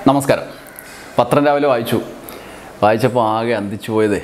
നമസ്കാരം പത്രം രാവിലെ വായിച്ചു വായിച്ചപ്പോൾ ആകെ അന്തിച്ചു പോയത്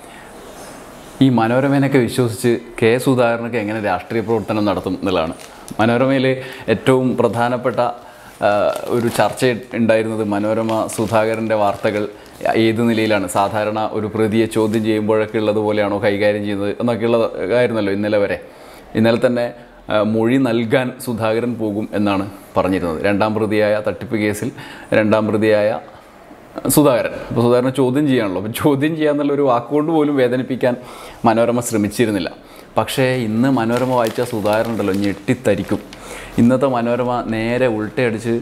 ഈ മനോരമേനൊക്കെ വിശ്വസിച്ച് കെ സുധാകരനൊക്കെ എങ്ങനെ രാഷ്ട്രീയ പ്രവർത്തനം നടത്തും എന്നുള്ളതാണ് മനോരമയിൽ ഏറ്റവും പ്രധാനപ്പെട്ട ആ, ഒരു ചർച്ച ഉണ്ടായിരുന്നത് മനോരമ സുധാകരൻ്റെ വാർത്തകൾ ഏത് നിലയിലാണ് സാധാരണ ഒരു പ്രതിയെ ചോദ്യം ചെയ്യുമ്പോഴൊക്കെ ഉള്ളതുപോലെയാണോ കൈകാര്യം ചെയ്യുന്നത് എന്നൊക്കെയുള്ള ആയിരുന്നല്ലോ ഇന്നലെ വരെ ഇന്നലെ തന്നെ ആ, മൊഴി നൽകാൻ സുധാകരൻ പോകും എന്നാണ് പറഞ്ഞിരുന്നത് രണ്ടാം പ്രതിയായ തട്ടിപ്പ് കേസിൽ രണ്ടാം പ്രതിയായ സുധാകരൻ അപ്പോൾ സുധാകരനെ ചോദ്യം ചെയ്യാണല്ലോ അപ്പോൾ ചോദ്യം ചെയ്യാന്നുള്ള ഒരു വാക്കുകൊണ്ട് പോലും വേദനിപ്പിക്കാൻ മനോരമ ശ്രമിച്ചിരുന്നില്ല പക്ഷേ ഇന്ന് മനോരമ വായിച്ച സുധാകരൻ ഉണ്ടല്ലോ ഞെട്ടിത്തരിക്കും ഇന്നത്തെ മനോരമ നേരെ ഉൾട്ടയടിച്ച്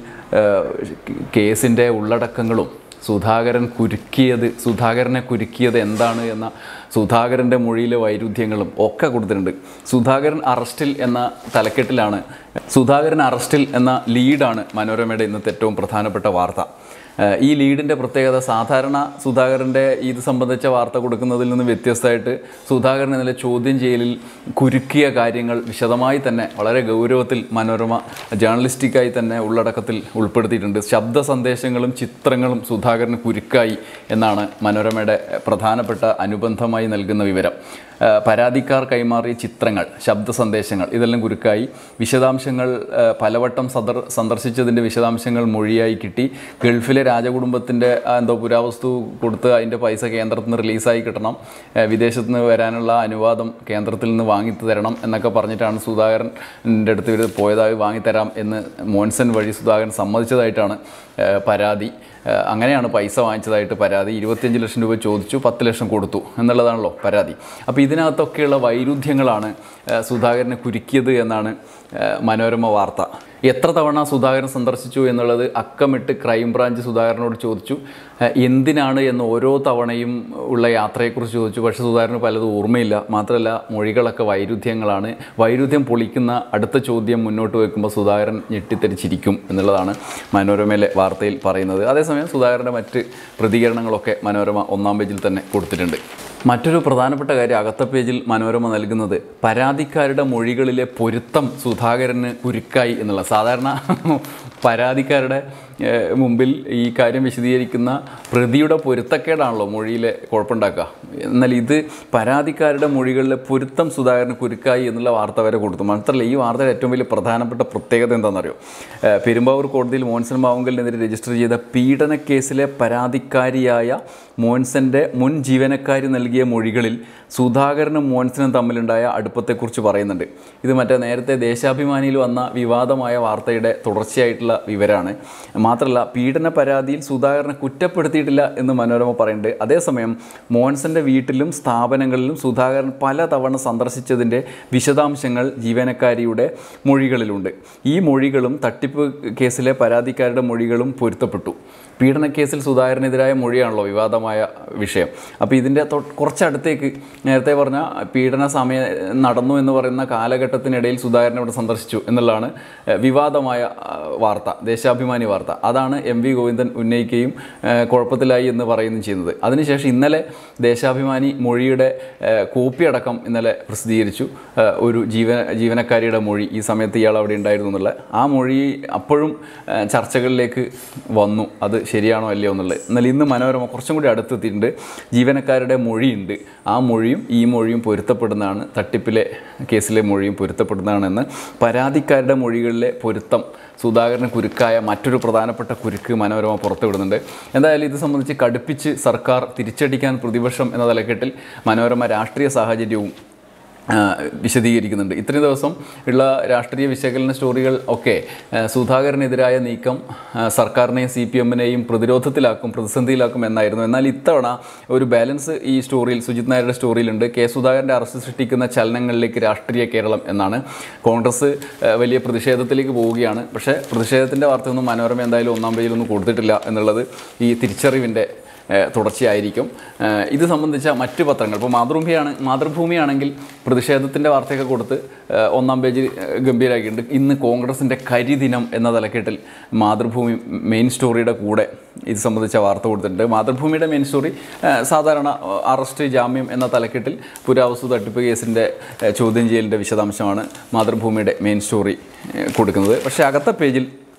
കേസിൻ്റെ ഉള്ളടക്കങ്ങളും സുധാകരൻ കുരുക്കിയത് സുധാകരനെ കുരുക്കിയത് എന്താണ് എന്ന സുധാകരൻ്റെ മൊഴിയിലെ വൈരുദ്ധ്യങ്ങളും ഒക്കെ കൊടുത്തിട്ടുണ്ട് സുധാകരൻ അറസ്റ്റിൽ എന്ന തലക്കെട്ടിലാണ് സുധാകരൻ അറസ്റ്റിൽ എന്ന ലീഡാണ് മനോരമയുടെ ഇന്നത്തെ ഏറ്റവും പ്രധാനപ്പെട്ട വാർത്ത ഏഹ് ഈ ലീഡിൻ്റെ പ്രത്യേകത സാധാരണ സുധാകരൻ്റെ ഇത് സംബന്ധിച്ച വാർത്ത കൊടുക്കുന്നതിൽ നിന്ന് വ്യത്യസ്തമായിട്ട് സുധാകരൻ ഇന്നലെ ചോദ്യം ചെയ്യലിൽ കുരുക്കിയ കാര്യങ്ങൾ വിശദമായി തന്നെ വളരെ ഗൗരവത്തിൽ മനോരമ ജേർണലിസ്റ്റിക്കായി തന്നെ ഉള്ളടക്കത്തിൽ ഉൾപ്പെടുത്തിയിട്ടുണ്ട് ശബ്ദ സന്ദേശങ്ങളും ചിത്രങ്ങളും സുധാകരന് കുരുക്കായി എന്നാണ് മനോരമയുടെ പ്രധാനപ്പെട്ട അനുബന്ധമായി നൽകുന്ന വിവരം ഏഹ് പരാതിക്കാർ കൈമാറിയ ചിത്രങ്ങൾ ശബ്ദ സന്ദേശങ്ങൾ ഇതെല്ലാം കുരുക്കായി വിശദാംശങ്ങൾ ഏഹ് പലവട്ടം സദർ സന്ദർശിച്ചതിൻ്റെ വിശദാംശങ്ങൾ മൊഴിയായി കിട്ടി ഗൾഫിലെ രാജകുടുംബത്തിൻ്റെ ആ, എന്തോ പുരാവസ്തു കൊടുത്ത് അതിൻ്റെ പൈസ കേന്ദ്രത്തിൽ നിന്ന് റിലീസായി കിട്ടണം ഏഹ് വിദേശത്ത് നിന്ന് വരാനുള്ള അനുവാദം കേന്ദ്രത്തിൽ നിന്ന് വാങ്ങി തരണം എന്നൊക്കെ പറഞ്ഞിട്ടാണ് സുധാകരൻ്റെ അടുത്ത് ഇവർ പോയതായി വാങ്ങിത്തരാം എന്ന് മോൻസൺ വഴി സുധാകരൻ സമ്മതിച്ചതായിട്ടാണ് ഏഹ് പരാതി ഏഹ് അങ്ങനെയാണ് പൈസ വാങ്ങിച്ചതായിട്ട് പരാതി ഇരുപത്തിയഞ്ച് ലക്ഷം രൂപ ചോദിച്ചു പത്ത് ലക്ഷം കൊടുത്തു എന്നുള്ളതാണല്ലോ പരാതി അപ്പോൾ ഇതിനകത്തൊക്കെയുള്ള വൈരുദ്ധ്യങ്ങളാണ് ഏഹ് സുധാകരനെ കുരുക്കിയത് എന്നാണ് ഏഹ് മനോരമ വാർത്ത എത്ര തവണ സുധാകരൻ സന്ദർശിച്ചു എന്നുള്ളത് അക്കമിട്ട് ക്രൈംബ്രാഞ്ച് സുധാകരനോട് ചോദിച്ചു ഏഹ് എന്തിനാണ് എന്ന് ഓരോ തവണയും ഉള്ള യാത്രയെക്കുറിച്ച് ചോദിച്ചു പക്ഷേ സുധാകരന് പലതും ഓർമ്മയില്ല മാത്രമല്ല മൊഴികളൊക്കെ വൈരുദ്ധ്യങ്ങളാണ് വൈരുദ്ധ്യം പൊളിക്കുന്ന അടുത്ത ചോദ്യം മുന്നോട്ട് വെക്കുമ്പോൾ സുധാകരൻ ഞെട്ടിത്തെരിച്ചിരിക്കും എന്നുള്ളതാണ് മനോരമയിലെ വാർത്തയിൽ പറയുന്നത് അതേസമയം സുധാകരൻ്റെ മറ്റ് പ്രതികരണങ്ങളൊക്കെ മനോരമ ഒന്നാം പേജിൽ തന്നെ കൊടുത്തിട്ടുണ്ട് മറ്റൊരു പ്രധാനപ്പെട്ട കാര്യം അകത്ത പേജിൽ മനോരമ നൽകുന്നത് പരാതിക്കാരുടെ മൊഴികളിലെ പൊരുത്തം സുധാകരന് കുരുക്കായി എന്നുള്ള സാധാരണ പരാതിക്കാരുടെ ഏഹ്, മുമ്പിൽ ഈ കാര്യം വിശദീകരിക്കുന്ന പ്രതിയുടെ പൊരുത്തക്കേടാണല്ലോ മൊഴിയിലെ കുഴപ്പമുണ്ടാക്കുക എന്നാൽ ഇത് പരാതിക്കാരുടെ മൊഴികളിലെ പൊരുത്തം സുധാകരന് കുരുക്കായി എന്നുള്ള വാർത്ത വരെ കൊടുത്തു മാത്രമല്ല ഈ വാർത്തയുടെ ഏറ്റവും വലിയ പ്രധാനപ്പെട്ട പ്രത്യേകത എന്താണെന്നറിയോ ഏഹ്, പെരുമ്പാവൂർ കോടതിയിൽ മോൻസൺ മാവുങ്കലിനെതിരെ രജിസ്റ്റർ ചെയ്ത പീഡന കേസിലെ പരാതിക്കാരിയായ മോൻസന്റെ മുൻ ജീവനക്കാരി നൽകിയ മൊഴികളിൽ സുധാകരനും മോൻസനും തമ്മിലുണ്ടായ അടുപ്പത്തെക്കുറിച്ച് പറയുന്നുണ്ട് ഇത് മറ്റേ നേരത്തെ ദേശാഭിമാനിയിൽ വന്ന വിവാദമായ വാർത്തയുടെ തുടർച്ചയായിട്ടുള്ള വിവരമാണ് മാത്രമല്ല പീഡന പരാതിയിൽ സുധാകരനെ കുറ്റപ്പെടുത്തിയിട്ടില്ല എന്ന് മനോരമ പറയുന്നുണ്ട് അതേസമയം മോൻസന്റെ വീട്ടിലും സ്ഥാപനങ്ങളിലും സുധാകരൻ പലതവണ സന്ദർശിച്ചതിൻ്റെ വിശദാംശങ്ങൾ ജീവനക്കാരിയുടെ മൊഴികളിലുണ്ട് ഈ മൊഴികളും തട്ടിപ്പ് കേസിലെ പരാതിക്കാരുടെ മൊഴികളും പൊരുത്തപ്പെട്ടു പീഡനക്കേസിൽ സുധാകരനെതിരായ മൊഴിയാണല്ലോ വിവാദമായ വിഷയം അപ്പോൾ ഇതിൻ്റെ തൊ കുറച്ചടുത്തേക്ക് നേരത്തെ പറഞ്ഞ പീഡന സമയം നടന്നു എന്ന് പറയുന്ന കാലഘട്ടത്തിനിടയിൽ സുധാകരൻ ഇവിടെ സന്ദർശിച്ചു എന്നുള്ളതാണ് ഏഹ്, വിവാദമായ ആ, വാർത്ത ദേശാഭിമാനി വാർത്ത അതാണ് എം വി ഗോവിന്ദൻ ഉന്നയിക്കുകയും ഏഹ്, കുഴപ്പത്തിലായി എന്ന് പറയുകയും ചെയ്യുന്നത് അതിനുശേഷം ഇന്നലെ ദേശാഭിമാനി മൊഴിയുടെ ഏഹ്, കോപ്പി അടക്കം ഇന്നലെ പ്രസിദ്ധീകരിച്ചു ഏഹ്, ഒരു ജീവന ജീവനക്കാരിയുടെ മൊഴി ഈ സമയത്ത് ഇയാൾ അവിടെ ഉണ്ടായിരുന്നു എന്നുള്ള ആ മൊഴി അപ്പോഴും ഏഹ്, ചർച്ചകളിലേക്ക് വന്നു അത് ശരിയാണോ അല്ലയോ എന്നുള്ളത് എന്നാൽ ഇന്ന് മനോരമ കുറച്ചും കൂടി അടുത്തെത്തിയിട്ടുണ്ട് ജീവനക്കാരുടെ മൊഴിയുണ്ട് ആ മൊഴിയും ഈ മൊഴിയും പൊരുത്തപ്പെടുന്നതാണ് തട്ടിപ്പിലെ കേസിലെ മൊഴിയും പൊരുത്തപ്പെടുന്നതാണെന്ന് പരാതിക്കാരുടെ മൊഴികളിലെ പൊരുത്തം സുധാകരന് കുരുക്കായ മറ്റൊരു പ്രധാനപ്പെട്ട കുരുക്ക് മനോരമ പുറത്തുവിടുന്നുണ്ട് എന്തായാലും ഇത് സംബന്ധിച്ച് കടുപ്പിച്ച് സർക്കാർ തിരിച്ചടിക്കാൻ പ്രതിപക്ഷം എന്ന തലക്കെട്ടിൽ മനോരമ രാഷ്ട്രീയ സാഹചര്യവും ആ, വിശദീകരിക്കുന്നുണ്ട് ഇത്രയും ദിവസം ഉള്ള രാഷ്ട്രീയ വിശകലന സ്റ്റോറികൾ ഒക്കെ ആ, സുധാകരനെതിരായ നീക്കം ആ, സർക്കാരിനെയും സി പി എമ്മിനെയും പ്രതിരോധത്തിലാക്കും പ്രതിസന്ധിയിലാക്കും എന്നായിരുന്നു എന്നാൽ ഇത്തവണ ഒരു ബാലൻസ് ഈ സ്റ്റോറിയിൽ സുജിത് നായരുടെ സ്റ്റോറിയിലുണ്ട് കെ സുധാകരൻ്റെ അറസ്റ്റ് സൃഷ്ടിക്കുന്ന ചലനങ്ങളിലേക്ക് രാഷ്ട്രീയ കേരളം എന്നാണ് കോൺഗ്രസ് ആ, വലിയ പ്രതിഷേധത്തിലേക്ക് പോവുകയാണ് പക്ഷേ പ്രതിഷേധത്തിൻ്റെ വാർത്തയൊന്നും മനോരമ എന്തായാലും ഒന്നാം പേജിലൊന്നും കൊടുത്തിട്ടില്ല എന്നുള്ളത് ഈ തിരിച്ചറിവിൻ്റെ ഏഹ് തുടർച്ചയായിരിക്കും ഏഹ് ഇത് സംബന്ധിച്ച മറ്റ് പത്രങ്ങൾ ഇപ്പോൾ മാതൃഭൂമിയാണ് മാതൃഭൂമിയാണെങ്കിൽ പ്രതിഷേധത്തിൻ്റെ വാർത്തയൊക്കെ കൊടുത്ത് ഏഹ് ഒന്നാം പേജിൽ ഏഹ് ഗംഭീരമാക്കിയിട്ടുണ്ട് ഇന്ന് കോൺഗ്രസിൻ്റെ കരിദിനം എന്ന തലക്കെട്ടിൽ മാതൃഭൂമി മെയിൻ സ്റ്റോറിയുടെ കൂടെ ഇത് സംബന്ധിച്ച വാർത്ത കൊടുത്തിട്ടുണ്ട് മാതൃഭൂമിയുടെ മെയിൻ സ്റ്റോറി ഏഹ് സാധാരണ ഏഹ് അറസ്റ്റ് ജാമ്യം എന്ന തലക്കെട്ടിൽ പുരാവസ്തു തട്ടിപ്പ് കേസിൻ്റെ ഏഹ് ചോദ്യം ചെയ്യലിൻ്റെ വിശദാംശമാണ് മാതൃഭൂമിയുടെ മെയിൻ സ്റ്റോറി ഏഹ് കൊടുക്കുന്നത് പക്ഷേ അകത്ത പേജിൽ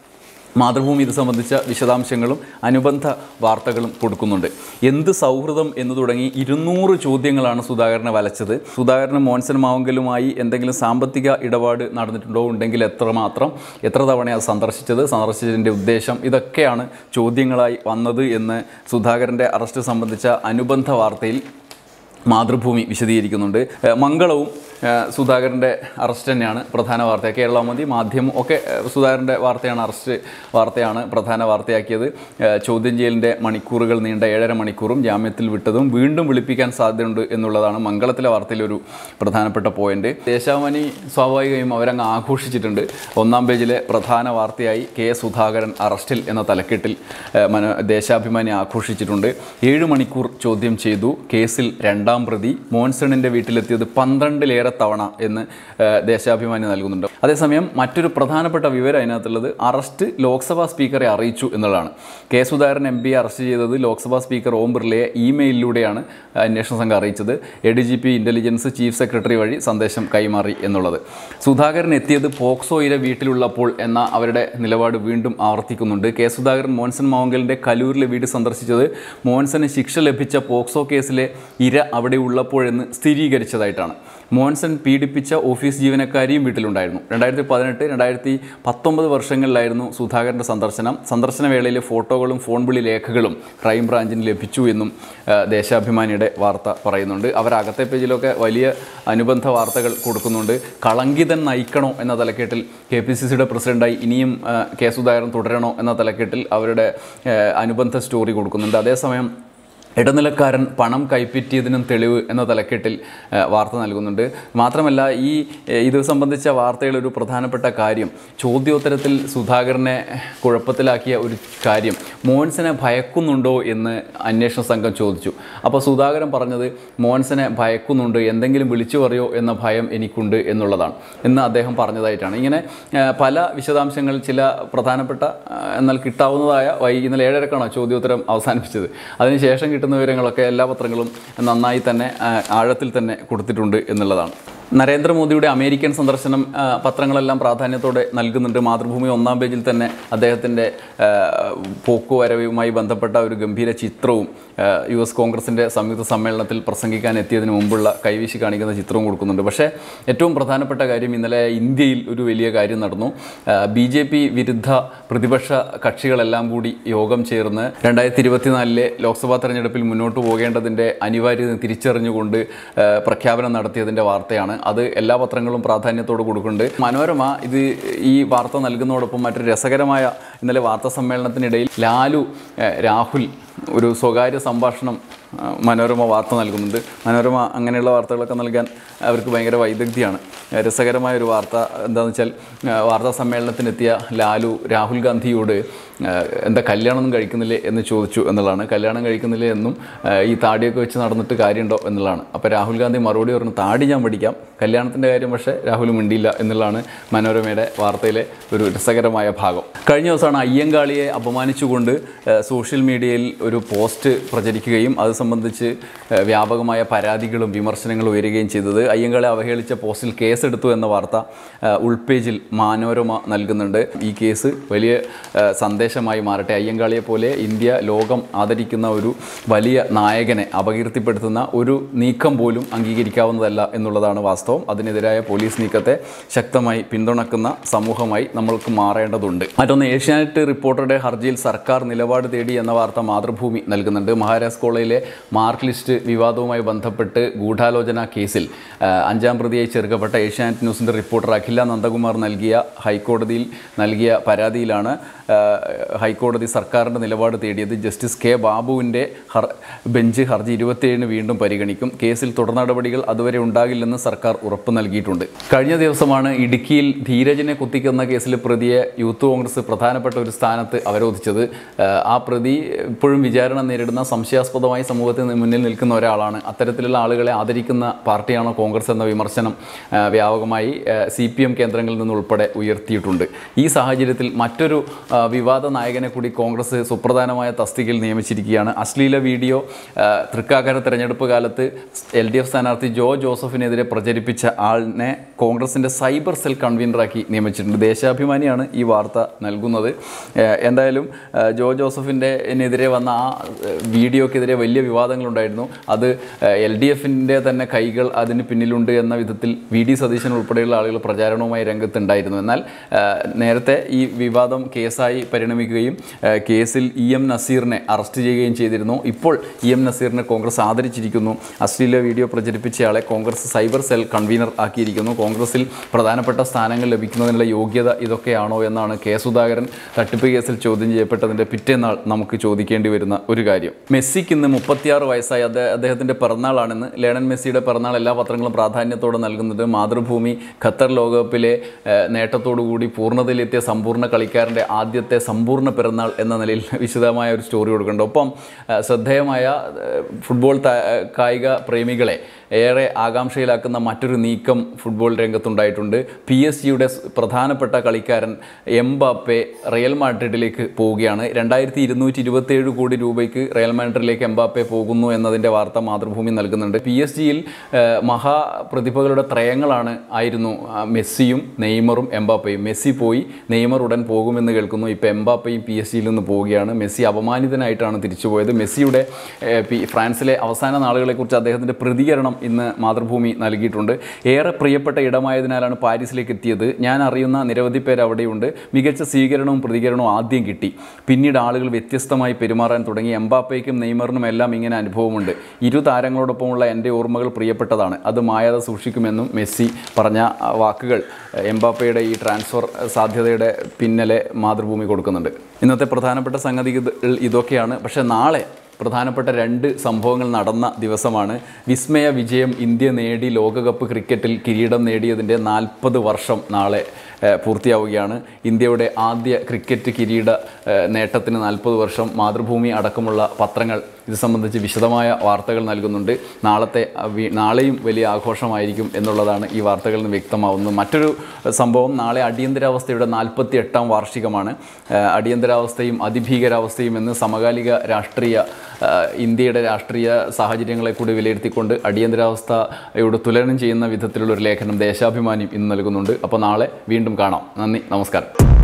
മാതൃഭൂമി ഇത് സംബന്ധിച്ച വിശദാംശങ്ങളും അനുബന്ധ വാർത്തകളും കൊടുക്കുന്നുണ്ട് എന്ത് സൗഹൃദം എന്ന് തുടങ്ങി ഇരുന്നൂറ് ചോദ്യങ്ങളാണ് സുധാകരനെ വലച്ചത് സുധാകരന് മോൻസൻ മാവങ്കലുമായി എന്തെങ്കിലും സാമ്പത്തിക ഇടപാട് നടന്നിട്ടുണ്ടോ ഉണ്ടെങ്കിൽ എത്രമാത്രം എത്ര തവണ അത് സന്ദർശിച്ചത് സന്ദർശിച്ചതിൻ്റെ ഉദ്ദേശം ഇതൊക്കെയാണ് ചോദ്യങ്ങളായി വന്നത് എന്ന് സുധാകരൻ്റെ അറസ്റ്റ് സംബന്ധിച്ച അനുബന്ധ വാർത്തയിൽ മാതൃഭൂമി വിശദീകരിക്കുന്നുണ്ട് ഏഹ് മംഗളവും ഏഹ് സുധാകരൻ്റെ അറസ്റ്റ് തന്നെയാണ് പ്രധാന വാർത്ത കേരളമതി മാധ്യമം ഒക്കെ ഏഹ് സുധാകരൻ്റെ വാർത്തയാണ് അറസ്റ്റ് വാർത്തയാണ് പ്രധാന വാർത്തയാക്കിയത് ഏഹ് ചോദ്യം ചെയ്യലിൻ്റെ മണിക്കൂറുകൾ നീണ്ട ഏഴര മണിക്കൂറും ജാമ്യത്തിൽ വിട്ടതും വീണ്ടും വിളിപ്പിക്കാൻ സാധ്യതയുണ്ട് എന്നുള്ളതാണ് മംഗളത്തിലെ വാർത്തയിലൊരു പ്രധാനപ്പെട്ട പോയിന്റ് ദേശാഭിമാനി സ്വാഭാവികമായും അവരങ്ങ് ആഘോഷിച്ചിട്ടുണ്ട് ഒന്നാം പേജിലെ പ്രധാന വാർത്തയായി കെ സുധാകരൻ അറസ്റ്റിൽ എന്ന തലക്കെട്ടിൽ ഏഹ് മന ദേശാഭിമാനി ആഘോഷിച്ചിട്ടുണ്ട് ഏഴ് മണിക്കൂർ ചോദ്യം ചെയ്തു കേസിൽ രണ്ടാം പ്രതി മോൻസണിൻ്റെ വീട്ടിലെത്തിയത് പന്ത്രണ്ടിലേറെ തവണ എന്ന് ഏഹ് ദേശാഭിമാനി നൽകുന്നുണ്ട് അതേസമയം മറ്റൊരു പ്രധാനപ്പെട്ട വിവരം അതിനകത്തുള്ളത് അറസ്റ്റ് ലോക്സഭാ സ്പീക്കറെ അറിയിച്ചു എന്നുള്ളതാണ് കെ സുധാകരൻ എം പിയെ അറസ്റ്റ് ചെയ്തത് ലോക്സഭാ സ്പീക്കർ ഓം ബിർളയെ ഇമെയിലിലൂടെയാണ് അന്വേഷണ സംഘം അറിയിച്ചത് A D G P intelligence chief secretary വഴി സന്ദേശം കൈമാറി എന്നുള്ളത് സുധാകരൻ എത്തിയത് പോക്സോയിലെ വീട്ടിലുള്ളപ്പോൾ എന്ന അവരുടെ നിലപാട് വീണ്ടും ആവർത്തിക്കുന്നുണ്ട് കെ സുധാകരൻ മോൻസൺ മാവങ്കലിൻ്റെ കലൂരിലെ വീട് സന്ദർശിച്ചത് മോൻസന് ശിക്ഷ ലഭിച്ച പോക്സോ കേസിലെ ഇര അവിടെ ഉള്ളപ്പോഴെന്ന് സ്ഥിരീകരിച്ചതായിട്ടാണ് മോൻസൺ പീഡിപ്പിച്ച ഓഫീസ് ജീവനക്കാരിയും വീട്ടിലുണ്ടായിരുന്നു രണ്ടായിരത്തി പതിനെട്ട് രണ്ടായിരത്തി പത്തൊമ്പത് വർഷങ്ങളിലായിരുന്നു സുധാകരൻ്റെ സന്ദർശനം സന്ദർശന വേളയിലെ ഫോട്ടോകളും ഫോൺ വിളി രേഖകളും ക്രൈംബ്രാഞ്ചിന് ലഭിച്ചു എന്നും ആ, ദേശാഭിമാനിയുടെ വാർത്ത പറയുന്നുണ്ട് അവർ അകത്തെ പേജിലൊക്കെ വലിയ അനുബന്ധ വാർത്തകൾ കൊടുക്കുന്നുണ്ട് കളങ്കിതൻ നയിക്കണോ എന്ന തലക്കെട്ടിൽ കെ പി സി സിയുടെ പ്രസിഡന്റായി ഇനിയും ആ, കെ സുധാകരൻ തുടരണോ എന്ന തലക്കെട്ടിൽ അവരുടെ ആ, അനുബന്ധ സ്റ്റോറി കൊടുക്കുന്നുണ്ട് അതേസമയം ഇടനിലക്കാരൻ പണം കൈപ്പറ്റിയതിനും തെളിവ് എന്ന തലക്കെട്ടിൽ ആ, വാർത്ത നൽകുന്നുണ്ട് മാത്രമല്ല ഈ ഏ, ഇത് സംബന്ധിച്ച വാർത്തയിൽ ഒരു പ്രധാനപ്പെട്ട കാര്യം ചോദ്യോത്തരത്തിൽ സുധാകരനെ കുഴപ്പത്തിലാക്കിയ ഒരു കാര്യം മോൻസനെ ഭയക്കുന്നുണ്ടോ എന്ന് അന്വേഷണ സംഘം ചോദിച്ചു അപ്പോൾ സുധാകരൻ പറഞ്ഞത് മോൻസനെ ഭയക്കുന്നുണ്ട് എന്തെങ്കിലും വിളിച്ചു പറയോ എന്ന ഭയം എനിക്കുണ്ട് എന്നുള്ളതാണ് എന്ന് അദ്ദേഹം പറഞ്ഞതായിട്ടാണ് ഇങ്ങനെ ആ, പല വിശദാംശങ്ങൾ ചില പ്രധാനപ്പെട്ട ആ, എന്നാൽ കിട്ടാവുന്നതായ വൈ ഇന്നലെ ഏഴരക്കാണോ ചോദ്യോത്തരം അവസാനിപ്പിച്ചത് അതിനുശേഷം കിട്ടുന്ന വിവരങ്ങളൊക്കെ എല്ലാ പത്രങ്ങളും നന്നായി തന്നെ ആ, ആഴത്തിൽ തന്നെ കൊടുത്തിട്ടുണ്ട് എന്നുള്ളതാണ് നരേന്ദ്രമോദിയുടെ അമേരിക്കൻ സന്ദർശനം ആ, പത്രങ്ങളെല്ലാം പ്രാധാന്യത്തോടെ നൽകുന്നുണ്ട് മാതൃഭൂമി ഒന്നാം പേജിൽ തന്നെ അദ്ദേഹത്തിൻ്റെ ആ, പോക്കുവരവുമായി ബന്ധപ്പെട്ട ഒരു ഗംഭീര ചിത്രവും ആ, യു എസ് കോൺഗ്രസിൻ്റെ സംയുക്ത സമ്മേളനത്തിൽ പ്രസംഗിക്കാൻ എത്തിയതിന് മുമ്പുള്ള കൈവീശി കാണിക്കുന്ന ചിത്രവും കൊടുക്കുന്നുണ്ട് പക്ഷേ ഏറ്റവും പ്രധാനപ്പെട്ട കാര്യം ഇന്നലെ ഇന്ത്യയിൽ ഒരു വലിയ കാര്യം നടന്നു ബി ജെ പി വിരുദ്ധ പ്രതിപക്ഷ കക്ഷികളെല്ലാം കൂടി യോഗം ചേർന്ന് രണ്ടായിരത്തി ഇരുപത്തിനാലിലെ ലോക്സഭാ തെരഞ്ഞെടുപ്പിൽ മുന്നോട്ട് പോകേണ്ടതിൻ്റെ അനിവാര്യത തിരിച്ചറിഞ്ഞുകൊണ്ട് ആ, പ്രഖ്യാപനം നടത്തിയതിൻ്റെ വാർത്തയാണ് അത് എല്ലാ പത്രങ്ങളും പ്രാധാന്യത്തോട് കൊടുക്കുന്നുണ്ട് മനോരമ ഇത് ഈ വാർത്ത നൽകുന്നതോടൊപ്പം മറ്റൊരു രസകരമായ ഇന്നലെ വാർത്താ സമ്മേളനത്തിനിടയിൽ ലാലു ആ, രാഹുൽ ഒരു സ്വകാര്യ സംഭാഷണം ആ, മനോരമ വാർത്ത നൽകുന്നുണ്ട് മനോരമ അങ്ങനെയുള്ള വാർത്തകളൊക്കെ നൽകാൻ അവർക്ക് ഭയങ്കര വൈദഗ്ധ്യമാണ് ആ, രസകരമായ ഒരു വാർത്ത എന്താണെന്ന് വെച്ചാൽ ആ, വാർത്താ സമ്മേളനത്തിനെത്തിയ ലാലു രാഹുൽ ഗാന്ധിയോട് ആ, എന്താ കല്യാണമൊന്നും കഴിക്കുന്നില്ലേ എന്ന് ചോദിച്ചു എന്നുള്ളതാണ് കല്യാണം കഴിക്കുന്നില്ലേ എന്നും ആ, ഈ താടിയൊക്കെ വെച്ച് നടന്നിട്ട് കാര്യമുണ്ടോ എന്നുള്ളതാണ് അപ്പോൾ രാഹുൽ ഗാന്ധി മറുപടി പറഞ്ഞു താടി ഞാൻ പഠിക്കാം കല്യാണത്തിൻ്റെ കാര്യം പക്ഷേ രാഹുൽ മിണ്ടിയില്ല എന്നുള്ളതാണ് മനോരമയുടെ വാർത്തയിലെ ഒരു രസകരമായ ഭാഗം കഴിഞ്ഞ ദിവസമാണ് അയ്യങ്കാളിയെ അപമാനിച്ചുകൊണ്ട് ആ, സോഷ്യൽ മീഡിയയിൽ ഒരു പോസ്റ്റ് പ്രചരിക്കുകയും അത് സംബന്ധിച്ച് ആ, വ്യാപകമായ പരാതികളും വിമർശനങ്ങളും ഉയരുകയും ചെയ്തത് അയ്യങ്കാളെ അവഹേളിച്ച പോസ്റ്റിൽ കേസെടുത്തു എന്ന വാർത്ത ആ, ഉൾപേജിൽ മനോരമ നൽകുന്നുണ്ട് ഈ കേസ് വലിയ ആ, സന്ദേശമായി മാറട്ടെ അയ്യങ്കാളിയെ പോലെ ഇന്ത്യ ലോകം ആദരിക്കുന്ന ഒരു വലിയ നായകനെ അപകീർത്തിപ്പെടുത്തുന്ന ഒരു നീക്കം പോലും അംഗീകരിക്കാവുന്നതല്ല എന്നുള്ളതാണ് വാസ്തവം അതിനെതിരായ പോലീസ് നീക്കത്തെ ശക്തമായി പിന്തുണക്കുന്ന സമൂഹമായി നമ്മൾക്ക് മാറേണ്ടതുണ്ട് മറ്റൊന്ന് ഏഷ്യാനെറ്റ് റിപ്പോർട്ടറുടെ ഹർജിയിൽ സർക്കാർ നിലപാട് തേടി എന്ന വാർത്ത മാതൃഭൂമി നൽകുന്നുണ്ട് മഹാരാജ് കോളേജിലെ മാർക്ക് ലിസ്റ്റ് വിവാദവുമായി ബന്ധപ്പെട്ട് ഗൂഢാലോചന കേസിൽ ആ, അഞ്ചാം പ്രതിയായി ചേർക്കപ്പെട്ട ഏഷ്യാനെറ്റ് ന്യൂസിൻ്റെ റിപ്പോർട്ടർ അഖില നന്ദകുമാർ നൽകിയ ഹൈക്കോടതിയിൽ നൽകിയ പരാതിയിലാണ് ആ, ഹൈക്കോടതി സർക്കാരിൻ്റെ നിലപാട് തേടിയത് ജസ്റ്റിസ് കെ ബാബുവിൻ്റെ ഹർ ബെഞ്ച് ഹർജി ഇരുപത്തിയേഴിന് വീണ്ടും പരിഗണിക്കും കേസിൽ തുടർ നടപടികൾ അതുവരെ ഉണ്ടാകില്ലെന്ന് സർക്കാർ ഉറപ്പ് നൽകിയിട്ടുണ്ട് കഴിഞ്ഞ ദിവസമാണ് ഇടുക്കിയിൽ ധീരജിനെ കുത്തിക്കുന്ന കേസിലെ പ്രതിയെ യൂത്ത് കോൺഗ്രസ് പ്രധാനപ്പെട്ട ഒരു സ്ഥാനത്ത് അവരോധിച്ചത് ആ, ആ പ്രതി ഇപ്പോഴും വിചാരണ നേരിടുന്ന സംശയാസ്പദമായി സമൂഹത്തിന് മുന്നിൽ നിൽക്കുന്ന ഒരാളാണ് അത്തരത്തിലുള്ള ആളുകളെ ആദരിക്കുന്ന പാർട്ടിയാണോ കോൺഗ്രസ് എന്ന വിമർശനം ആ, വ്യാപകമായി സി പി എം കേന്ദ്രങ്ങളിൽ നിന്നുൾപ്പെടെ ഉയർത്തിയിട്ടുണ്ട് ഈ സാഹചര്യത്തിൽ മറ്റൊരു ആ, വിവാദ നായകനെ കൂടി കോൺഗ്രസ് സുപ്രധാനമായ തസ്തികയിൽ നിയമിച്ചിരിക്കുകയാണ് അശ്ലീല വീഡിയോ ആ, തൃക്കാക്കര തെരഞ്ഞെടുപ്പ് കാലത്ത് എൽ ഡി എഫ് സ്ഥാനാർത്ഥി ജോ ജോസഫിനെതിരെ പ്രചരിപ്പിച്ച ആളിനെ കോൺഗ്രസിൻ്റെ സൈബർ സെൽ കൺവീനറാക്കി നിയമിച്ചിട്ടുണ്ട് ദേശാഭിമാനിയാണ് ഈ വാർത്ത നൽകുന്നത് ആ, എന്തായാലും ആ, ജോ ജോസഫിൻ്റെ എതിരെ വന്ന ആ ആ, വീഡിയോക്കെതിരെ വലിയ വിവാദങ്ങളുണ്ടായിരുന്നു അത് എൽ ഡി എഫിൻ്റെ തന്നെ കൈകൾ അതിന് പിന്നിലുണ്ട് എന്ന വിധത്തിൽ വി ഡി സതീശൻ ഉൾപ്പെടെയുള്ള ആളുകൾ പ്രചാരണവുമായി രംഗത്തുണ്ടായിരുന്നു എന്നാൽ ആ, നേരത്തെ ഈ വിവാദം കേസായി പരിണമിക്കുകയും ആ, കേസിൽ ഇ എം നസീറിനെ അറസ്റ്റ് ചെയ്യുകയും ചെയ്തിരുന്നു ഇപ്പോൾ ഇ എം നസീറിനെ കോൺഗ്രസ് ആദരിച്ചിരിക്കുന്നു അശ്ലീല വീഡിയോ പ്രചരിപ്പിച്ചയാളെ കോൺഗ്രസ് സൈബർ സെൽ കൺവീനർ ആക്കിയിരിക്കുന്നു കോൺഗ്രസിൽ പ്രധാനപ്പെട്ട സ്ഥാനങ്ങൾ ലഭിക്കുന്നതിനുള്ള യോഗ്യത ഇതൊക്കെയാണോ എന്നാണ് കെ സുധാകരൻ തട്ടിപ്പ് കേസിൽ ചോദ്യം ചെയ്യപ്പെട്ടതിൻ്റെ പിറ്റേന്നാൾ നമുക്ക് ചോദിക്കേണ്ടി വരുന്ന ഒരു കാര്യം മെസ്സിക്ക് ഇന്ന് മുപ്പത്തിയാറ് വയസ്സായി അദ്ദേഹ അദ്ദേഹത്തിൻ്റെ പിറന്നാളാണെന്ന് ലേണൻ മെസ്സിയുടെ പിറന്നാൾ എല്ലാ പത്രങ്ങളും പ്രാധാന്യത്തോടെ നൽകുന്നത് മാതൃഭൂമി ഖത്തർ ലോകകപ്പിലെ ഏഹ്, നേട്ടത്തോടുകൂടി പൂർണ്ണതയിലെത്തിയ സമ്പൂർണ്ണ കളിക്കാരൻ്റെ ആദ്യത്തെ സമ്പൂർണ്ണ പിറന്നാൾ എന്ന നിലയിൽ വിശദമായ ഒരു സ്റ്റോറി കൊടുക്കുന്നുണ്ട് ഒപ്പം ഏഹ്, ശ്രദ്ധേയമായ ഏഹ്, ഫുട്ബോൾ ത- ഏഹ്, കായിക പ്രേമികളെ ഏറെ ആകാംക്ഷയിലാക്കുന്ന മറ്റൊരു നീക്കം ഫുട്ബോൾ രംഗത്തുണ്ടായിട്ടുണ്ട് പി എസ് ജിയുടെ പ്രധാനപ്പെട്ട കളിക്കാരൻ എംബാപ്പെ റയൽ മാഡ്രിഡിലേക്ക് പോവുകയാണ് രണ്ടായിരത്തി ഇരുന്നൂറ്റി ഇരുപത്തേഴ് കോടി രൂപയ്ക്ക് റയൽ മാഡ്രിഡിലേക്ക് എംബാപ്പെ പോകുന്നു എന്നതിൻ്റെ വാർത്ത മാതൃഭൂമി നൽകുന്നുണ്ട് പി എസ് ജിയിൽ മഹാപ്രതിഭകളുടെ ത്രയങ്ങളാണ് ആയിരുന്നു ആ, മെസ്സിയും നെയ്മറും എംബാപ്പയും മെസ്സി പോയി നെയ്മർ ഉടൻ പോകുമെന്ന് കേൾക്കുന്നു ഇപ്പോൾ എംബാപ്പയും പി എസ് ജിയിൽ നിന്ന് പോവുകയാണ് മെസ്സി അപമാനിതനായിട്ടാണ് തിരിച്ചുപോയത് മെസ്സിയുടെ ഏഹ്, പി- ഫ്രാൻസിലെ അവസാന നാളുകളെക്കുറിച്ച് അദ്ദേഹത്തിൻ്റെ പ്രതികരണം ഇന്ന് മാതൃഭൂമി നൽകിയിട്ടുണ്ട് ഏറെ പ്രിയപ്പെട്ട ഇടമായതിനാലാണ് പാരീസിലേക്ക് എത്തിയത് ഞാൻ അറിയുന്ന നിരവധി പേര് അവിടെയുണ്ട് മികച്ച സ്വീകരണവും പ്രതികരണവും ആദ്യം കിട്ടി പിന്നീട് ആളുകൾ വ്യത്യസ്തമായി പെരുമാറാൻ തുടങ്ങി എംബാപ്പയ്ക്കും നെയ്മറിനും എല്ലാം ഇങ്ങനെ അനുഭവമുണ്ട് ഇരു താരങ്ങളോടൊപ്പമുള്ള എൻ്റെ ഓർമ്മകൾ പ്രിയപ്പെട്ടതാണ് അത് മായാതെ സൂക്ഷിക്കുമെന്നും മെസ്സി പറഞ്ഞ ആ, വാക്കുകൾ എഹ്, എംബാപ്പയുടെ ഈ ട്രാൻസ്ഫർ സാധ്യതയുടെ പിന്നലെ മാതൃഭൂമി കൊടുക്കുന്നുണ്ട് ഇന്നത്തെ പ്രധാനപ്പെട്ട സംഗതികൾ ഇതൊക്കെയാണ് പക്ഷേ നാളെ പ്രധാനപ്പെട്ട രണ്ട് സംഭവങ്ങൾ നടന്ന ദിവസമാണ് വിസ്മയ വിജയം ഇന്ത്യ നേടി ലോകകപ്പ് ക്രിക്കറ്റിൽ കിരീടം നേടിയതിൻ്റെ നാൽപ്പത് വർഷം നാളെ ഏഹ്, പൂർത്തിയാവുകയാണ് ഇന്ത്യയുടെ ആദ്യ ക്രിക്കറ്റ് കിരീട ഏഹ്, നേട്ടത്തിന് നാൽപ്പത് വർഷം മാതൃഭൂമി അടക്കമുള്ള പത്രങ്ങൾ ഇത് സംബന്ധിച്ച് വിശദമായ വാർത്തകൾ നൽകുന്നുണ്ട് നാളത്തെ ആ, വി- നാളെയും വലിയ ആഘോഷമായിരിക്കും എന്നുള്ളതാണ് ഈ വാർത്തകളിൽ നിന്ന് വ്യക്തമാവുന്നത് മറ്റൊരു ഏഹ്, സംഭവം നാളെ അടിയന്തരാവസ്ഥയുടെ നാൽപ്പത്തി എട്ടാം വാർഷികമാണ് ഏഹ്, അടിയന്തരാവസ്ഥയും അതിഭീകരാവസ്ഥയും എന്ന് സമകാലിക രാഷ്ട്രീയ ഏഹ്, ഇന്ത്യയുടെ രാഷ്ട്രീയ സാഹചര്യങ്ങളെ കൂടി വിലയിരുത്തിക്കൊണ്ട് അടിയന്തരാവസ്ഥയോട് തുലനം ചെയ്യുന്ന വിധത്തിലുള്ള ഒരു ലേഖനം ദേശാഭിമാനിയും ഇന്ന് നൽകുന്നുണ്ട് അപ്പോൾ നാളെ വീണ്ടും കാണാം നന്ദി നമസ്കാരം